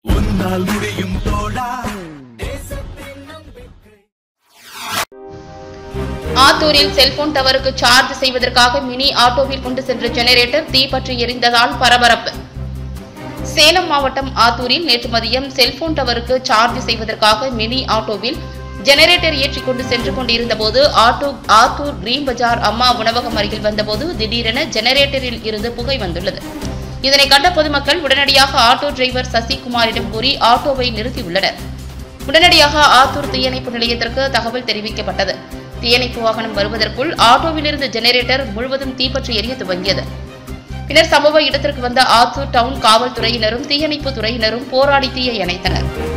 உன்னால் முடியும் தோழா ஆத்தூரில் செல்போன் டவருக்கு சார்ஜ் செய்வதற்காக மினி ஆட்டோவில் கொண்டு சென்ற ஜெனரேட்டர் தீப்பற்றி எரிந்ததால் பரபரப்பு சேலம் மாவட்டம் ஆத்தூரில் நேற்று மதியம் செல்போன் டவருக்கு சார்ஜ் செய்வதற்காக மினி ஆட்டோவில் ஜெனரேட்டர் ஏற்றிக் கொண்டு சென்று கொண்டிருந்தபோது ஆட்டோ ஆத்தூர் கிரீன் பஜார் அம்மா உணவகம் அருகில் வந்தபோது திடீரென ஜெனரேட்டரில் இருந்து புகை வந்துள்ளது இதனை கண்ட பொதுமக்கள் உடனடியாக ஆட்டோ டிரைவர் சசிகுமாரிடம் கூறி ஆட்டோவை நிறுத்தியுள்ளனர் உடனடியாக ஆத்தூர் தீயணைப்பு நிலையத்திற்கு தகவல் தெரிவிக்கப்பட்டது தீயணைப்பு வாகனம் வருவதற்குள் ஆட்டோவிலிருந்து ஜெனரேட்டர் முழுவதும் தீப்பற்றி எரிய துவங்கியது பின்னர் சம்பவ இடத்திற்கு வந்த ஆத்தூர் டவுன் காவல்துறையினரும் தீயணைப்பு துறையினரும் போராடி தீயை அணைத்தனர்